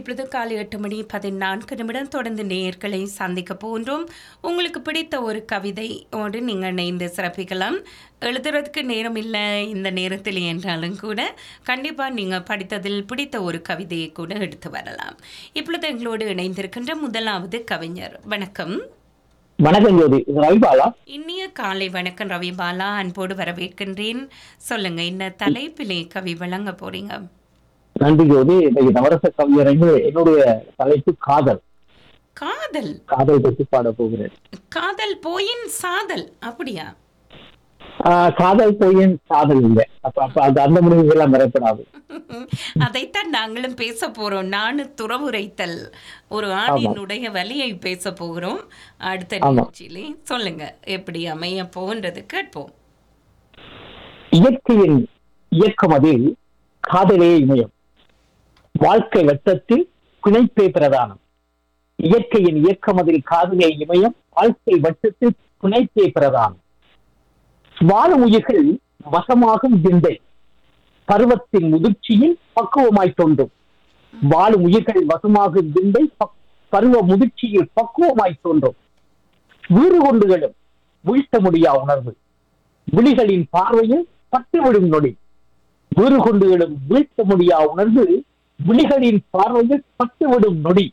இப்பொழுது காலை எட்டு மணி பதினான்கு நிமிடம் தொடர்ந்து நேயர்களை சந்திக்க போன்றோம் உங்களுக்கு பிடித்த ஒரு கவிதையோடு நீங்கள் இணைந்து சிறப்பிக்கலாம் எழுதுறதுக்கு நேரம் இல்லை இந்த நேரத்தில் என்றாலும் கூட கண்டிப்பாக நீங்கள் படித்ததில் பிடித்த ஒரு கவிதையை கூட எடுத்து வரலாம் இப்பொழுது எங்களோடு இணைந்திருக்கின்ற முதலாவது கவிஞர் வணக்கம் வணக்கம் ஜோதி இது ரவிபாலா இனிய காலை வணக்கம் ரவி பாலா அன்போடு வரவேற்கின்றேன் சொல்லுங்க இந்த தலைப்பிலே கவி வழங்க போறீங்க நன்றி ஜோதி இன்னைக்கு நவரச கவியரங்கு என்னுடைய தலைப்பு காதல் காதல் காதல் பற்றி பாட போகிறேன் காதல் போயின் சாதல் அப்படியா ஆஹ் காதல் பொய்யன் காதல் இல்லை அப்ப அப்ப அது அந்த முடிவுகள்லாம் வரப்படாது அதைத்தான் நாங்களும் பேச போறோம் நானு துறவுரைத்தல் ஒரு ஆணினுடைய வலியை பேச போகிறோம் அடுத்த ஆமா. நிகழ்ச்சியிலே சொல்லுங்க எப்படி அமைய போன்றது கேட்போம் இயற்கையின் இயக்கமதில் காதலே இமயம் வாழ்க்கை வட்டத்தில் பிணைப்பே பிரதானம் இயற்கையின் இயக்கமதில் காதலே இமயம் வாழ்க்கை வட்டத்தில் பிணைப்பே பிரதானம் வாழும் உயிர்கள் வசமாகும் விந்தை பருவத்தின் முதிர்ச்சியில் பக்குவமாய் தோன்றும் வாழும் உயிர்கள் வசமாகும் விந்தை பக்- பருவ முதிர்ச்சியில் பக்குவமாய் தோன்றும் வீறு கொண்டுகளும் வீழ்த்த முடியா உணர்வு விழிகளின் பார்வையில் பட்டுவிடும் நொடி வீறு கொண்டுகளும் வீழ்த்த முடியா உணர்வு விழிகளின் பார்வையில் பட்டுவிடும் நொடி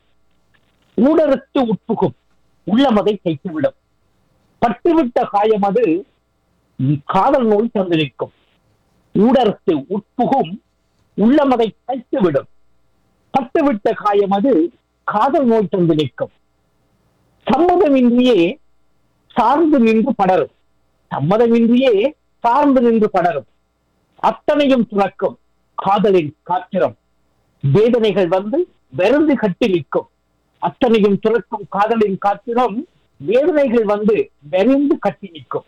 ஊடறுத்து உட்புகும் உள்ளமதை தைத்துவிடும் பட்டுவிட்ட காயம் அது காதல் நோய் தந்து நிற்கும் ஊடறுத்து உட்புகும் உள்ளமதை தைத்துவிடும் பட்டுவிட்ட காயம் அது காதல் நோய் தந்து நிற்கும் சம்மதமின்றியே சார்ந்து நின்று படரும் சம்மதமின்றியே சார்ந்து நின்று படரும் அத்தனையும் துறக்கும் காதலின் காத்திரம் வேதனைகள் வந்து வெறுந்து கட்டி நிற்கும் அத்தனையும் துறக்கும் காதலின் காத்திரம் வேதனைகள் வந்து வெறிந்து கட்டி நிற்கும்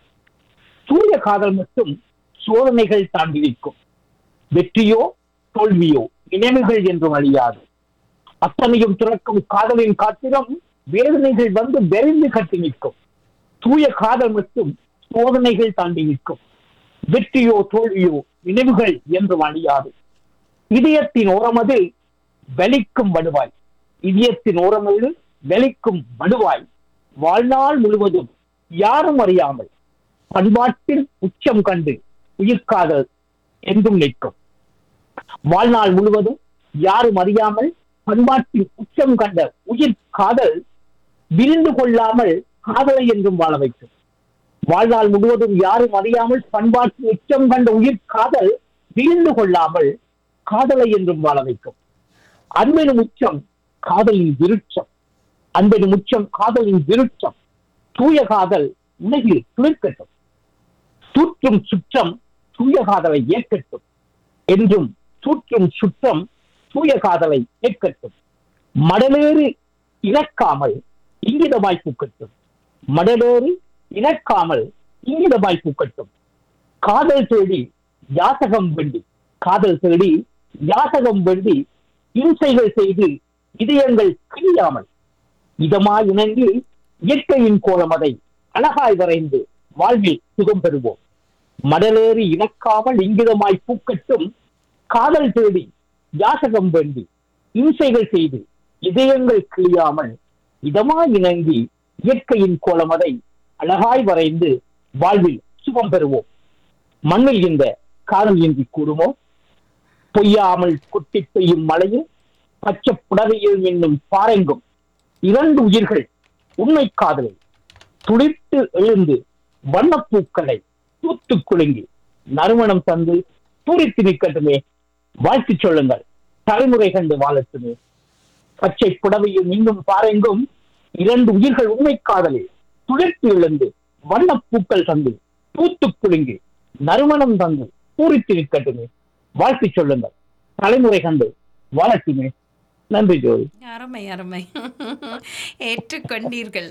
தூய காதல் மட்டும் சோதனைகள் தாண்டி நிற்கும் வெற்றியோ தோல்வியோ நினைவுகள் என்றும் அழியாது அத்தனையும் துறக்கும் காதலின் காத்திரம் வேதனைகள் வந்து வெறிந்து கட்டி நிற்கும் தூய காதல் மட்டும் சோதனைகள் தாண்டி நிற்கும் வெற்றியோ தோல்வியோ நினைவுகள் என்றும் அழியாது இதயத்தின் ஓரமது வெளிக்கும் வடுவாய் இதயத்தின் ஓரமது வெளிக்கும் வடுவாய் வாழ்நாள் முழுவதும் யாரும் அறியாமல் பண்பாட்டில் உச்சம் கண்டு உயிர்காதல் என்றும் நிற்கும் வாழ்நாள் முழுவதும் யாரும் அறியாமல் பண்பாட்டில் உச்சம் கண்ட உயிர் காதல் விரிந்து கொள்ளாமல் காதலை என்றும் வாழ வைக்கும் வாழ்நாள் முழுவதும் யாரும் அறியாமல் பண்பாட்டில் உச்சம் கண்ட உயிர் காதல் விரிந்து கொள்ளாமல் காதலை என்றும் வாழ வைக்கும் அன்பின் உச்சம் காதலின் விருட்சம் அன்பின் உச்சம் காதலின் விருட்சம் தூய காதல் உலகில் துளிர்க்கட்டும் தூற்றும் சுற்றம் தூய காதலை ஏற்கட்டும் என்றும் தூற்றும் சுற்றம் தூய காதலை ஏற்கட்டும் மடலேறு இழக்காமல் இங்கிதமாய் பூக்கட்டும் மடலேறு இழக்காமல் இங்கிதமாய் பூக்கட்டும் காதல் தேடி யாசகம் வேண்டி காதல் தேடி யாசகம் வேண்டி இம்சைகள் செய்து இதயங்கள் கிழியாமல் இதமாய் இணங்கி இயற்கையின் கோலமதை அழகாய் வரைந்து வாழ்வில் சுகம் பெறுவோம் மடலேறி இணக்காமல் இங்கிதமாய் பூக்கட்டும் காதல் தேடி யாசகம் வேண்டி இம்சைகள் செய்து இதயங்கள் கிழியாமல் இதமாய் இணங்கி இயற்கையின் கோலமதை அழகாய் வரைந்து வாழ்வில் சுகம் பெறுவோம் மண்ணில் இந்த காதல் இன்றி கூறுமோ பொய்யாமல் கொட்டி பெய்யும் மழையில் பச்சை புடவையில் என்னும் பாறைங்கும் இரண்டு உயிர்கள் உண்மை காதலை துளிர்த்து எழுந்து வண்ணப்பூக்களை தூத்து குலுங்கி நறுமணம் தந்து பூரித்து நிற்கட்டுமே வாழ்த்துச் சொல்லுங்கள் தலைமுறை கண்டு வாழட்டுமே பச்சை புடவையில் இன்னும் பாரெங்கும் இரண்டு உயிர்கள் உண்மை காதலில் துளிர்த்து எழுந்து வண்ணப்பூக்கள் தந்து பூத்து குலுங்கி நறுமணம் தந்து பூரித்து நிற்கட்டுமே வாழ்த்துச் சொல்லுங்கள் தலைமுறை கண்டு வாழட்டுமே நன்றி ஜோதி அருமை அருமை ஏற்றுக்கொண்டீர்கள்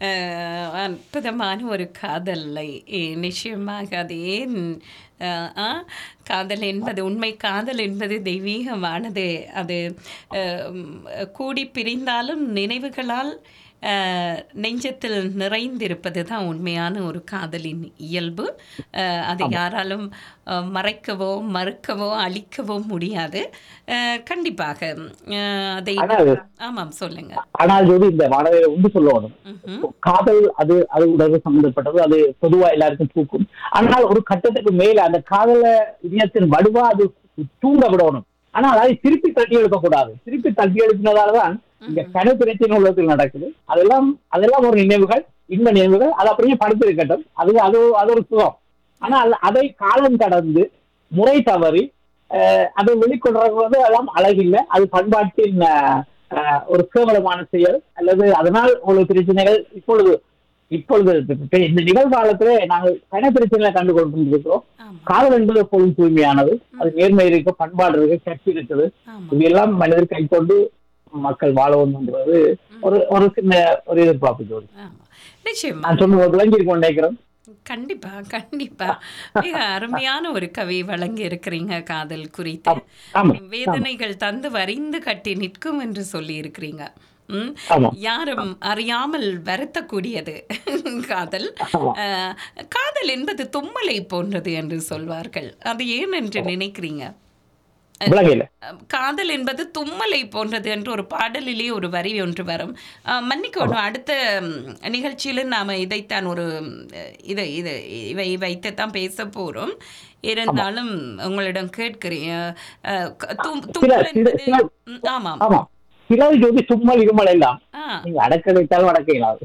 அஹ், அற்புதமான ஒரு காதலை eh, நிச்சயமாக அது ஏன் அஹ், ஆ, காதல் என்பது உண்மை காதல் என்பது தெய்வீகமானது அது அஹ், உம், கூடி பிரிந்தாலும் நினைவுகளால் அஹ், நெஞ்சத்தில் நிறைந்திருப்பது தான் உண்மையான ஒரு காதலின் இயல்பு அஹ், அதை யாராலும் அஹ், மறைக்கவோ மறுக்கவோ அழிக்கவோ முடியாது அஹ், கண்டிப்பாக அஹ், அதை ஆனால் ஆமாம் சொல்லுங்க ஆனால் ஜோதி இந்த வாடகை உண்டு சொல்லணும் ம்ஹும். காதல் அது அது உடல் சம்பந்தப்பட்டது அது பொதுவா எல்லாருக்கும் பூக்கும் ஆனால் ஒரு கட்டத்துக்கு மேல அந்த காதல இதயத்தின் வடுவா அது தூங்க விடணும் ஆனால் அதை திருப்பி தட்டி எழுப்பக்கூடாது திருப்பி தட்டி எழுப்பினதாலதான் இங்க கன பிரச்சனை உலகத்தில் நடக்குது அதெல்லாம் அதெல்லாம் ஒரு நினைவுகள் இந்த நினைவுகள் அது அப்படியே படுத்து இருக்கட்டும் அது அது அது ஒரு சுகம் ஆனால் அதை காலம் கடந்து முறை தவறி அஹ், அதை வெளிக்கொண்டு அதெல்லாம் அழகில்லை அது பண்பாட்டின் அஹ், அஹ், ஒரு கேவலமான செயல் அல்லது அதனால் ஒரு பிரச்சனைகள் இப்பொழுது இப்பொழுது இப்ப இந்த நிகழ்காலத்திலே நாங்கள் கன பிரச்சனைகளை கண்டு கொண்டிருக்கிறோம் ஆமாம் காதல் என்பது எப்போதும் தூய்மையானது அது நேர்மை இருக்கு பண்பாடு இருக்கு கட்சி இருக்குது ஆமாம் இவையெல்லாம் மனிதர் கை கொண்டு மக்கள் வாழ வேண்டும்ன்றது ஒரு ஒரு சின்ன ஒரு எதிர்பார்ப்பு ஜோடி ஆமாம் நிச்சயமா நான் சொன்ன விளங்கி நினைக்கிறேன் கண்டிப்பா கண்டிப்பா மிக அருமையான ஒரு கவி வழங்கி இருக்கிறீங்க காதல் குறித்து ஆமா வேதனைகள் தந்து வரிந்து கட்டி நிற்கும் என்று சொல்லி இருக்கிறீங்க ம் ஆமா யாரும் அறியாமல் வருத்தக்கூடியது காதல் ஆமா அஹ், காதல் என்பது தும்மலை போன்றது என்று சொல்வார்கள் அது ஏன் என்று நினைக்கிறீங்க விளங்கல அஹ், காதல் என்பது தும்மலை போன்றது என்று ஒரு பாடலிலே ஒரு வரி ஒன்று வரும் அஹ், மன்னிக்கணும் அடுத்த ம், நிகழ்ச்சியில நாம இதைத்தான் ஒரு ம், இதை இது இவை வைத்துத்தான் பேச போறோம் இருந்தாலும் உங்களிடம் கேட்கிறேன் அஹ், க- தும்- சில தும்மல் சில என்பது சில ம், ஆமாம் ஆமா சிலர் ஜோதி சும்மல் இருமல் எல்லாம் ஆ நீங்க அடக்க வைத்தாலும் அடக்க இயலாது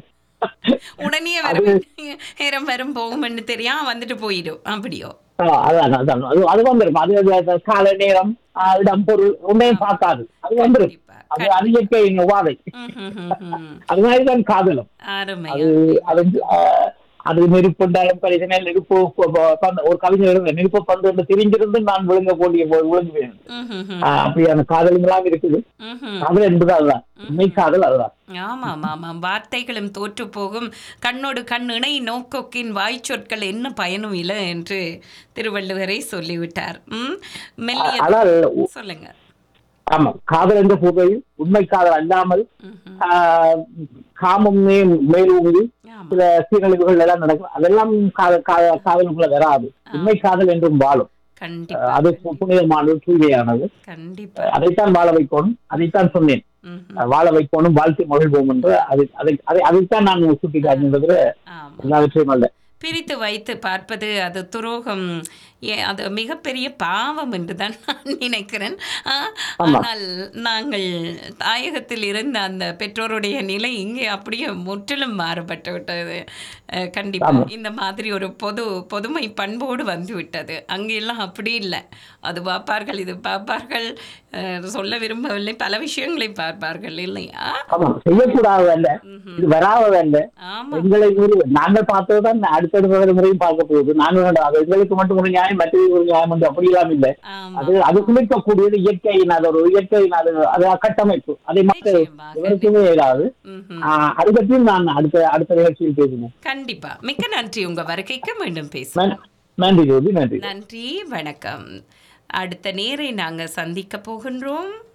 உடனே வரும் நேரம் வரும் போகும்னு தெரியாம வந்துட்டு போயிடும் அப்படியோ ஆ, அதான் அதான் அது அது வந்துடும் அது அது- அது கால நேரம் ஆ, இடம் பொருள் ஒன்றையும் பார்க்காது அது வந்துடும் கண்டிப்பா அது அது இயற்கையின் உபாதை ம், ம், ம், ம். அது மாதிரிதான் காதலும் அருமை அது அது ஆ, அது நெருப்புண்டாலும் கலைஞனே நெருப்பு ப- ப- பந்து- ஒரு கவிஞர் நெருப்பு பந்து என்று தெரிஞ்சிருந்து நான் விழுங்க போடிய விழுங்குவேன் ம், ம், ம். ஆ, அப்படியான காதலுங்களாம் இருக்குது ம், ம். காதல் என்பது அதுதான் உண்மை காதல் அதுதான் ஆமாம் ஆமாம் வார்த்தைகளும் தோற்று போகும் கண்ணோடு கண் இணை நோக்கொக்கின் வாய் சொற்கள் என்ன பயனும் இல்லை என்று திருவள்ளுவரை சொல்லிவிட்டார் ம் மெல்லிய ஆனால் சொல்லுங்க ஆமா காதல் என்ற பொருளையும் உண்மை காதல் அல்லாமல் ம், ம். ஆ, காமம் மே- மேலோங்கி ஆமாம் சில சீரழிவுகள் எல்லாம் நடக்கும் அதெல்லாம் காதல் காதல் காதலுக்குள்ள வராது உண்மை காதல் என்றும் வாழும் கண்டிப்பா அது பு- புனிதமானது தூய்மையானது கண்டிப்பா அதைத்தான் வாழ வைக்கணும் அதைத்தான் சொன்னேன் ம், ம். வாழ வைக்கணும் வாழ்க்கை மகிழ்வோம் என்று அதை அதை அதை அதைத்தான் நான் சுட்டி காட்டுகின்ற ஆமாம் எல்லாவற்றையும் அல்ல பிரித்து வைத்து பார்ப்பது அது துரோகம் ஏ அது மிகப்பெரிய பாவம் என்று தான் நான் நினைக்கிறேன் ஆ, ஆமா. ஆனால் நாங்கள் தாயகத்தில் இருந்த அந்த பெற்றோருடைய நிலை இங்கே அப்படியே முற்றிலும் மாறுபட்டு விட்டது அஹ், கண்டிப்பா ஆமா. இந்த மாதிரி ஒரு பொது பொதுமை பண்போடு வந்து விட்டது அங்கெல்லாம் அப்படி இல்லை அது பார்ப்பார்கள் இது பார்ப்பார்கள் அஹ், சொல்ல விரும்பவில்லை பல விஷயங்களை பார்ப்பார்கள் இல்லையா ஆமா செய்யக்கூடாது அல்ல ம்ஹும். இது வராதது அல்ல ஆமா எங்களை மீறி நாங்கள் பார்த்ததுதான் அடுத்தடுத்த முறையும் பார்க்க போகுது நாங்கள் அது எங்களுக்கு மட்டும் ஒரு நியாயம் மற்றது ஒரு நியாயம் என்று அப்படியெல்லாம் இல்லை ஆமா அது அது குளிக்கக்கூடியது இயற்கையின் அது ஒரு இயற்கையின் அது அது கட்டமைப்பு அதை மக்கள் நிச்சயமாக. எவருக்குமே இயலாது ம்ஹும். ஆஹ் அது பற்றியும் நான் அடுத்த அடுத்த நிகழ்ச்சியில் பேசினேன் கண்டிப்பா மிக்க நன்றி உங்க வருகைக்கு மீண்டும் பேசுவோம் நன்- நன்றி ஜோதி நன்றி நன்றி வணக்கம் அடுத்த நேரை நாங்க சந்திக்க போகின்றோம்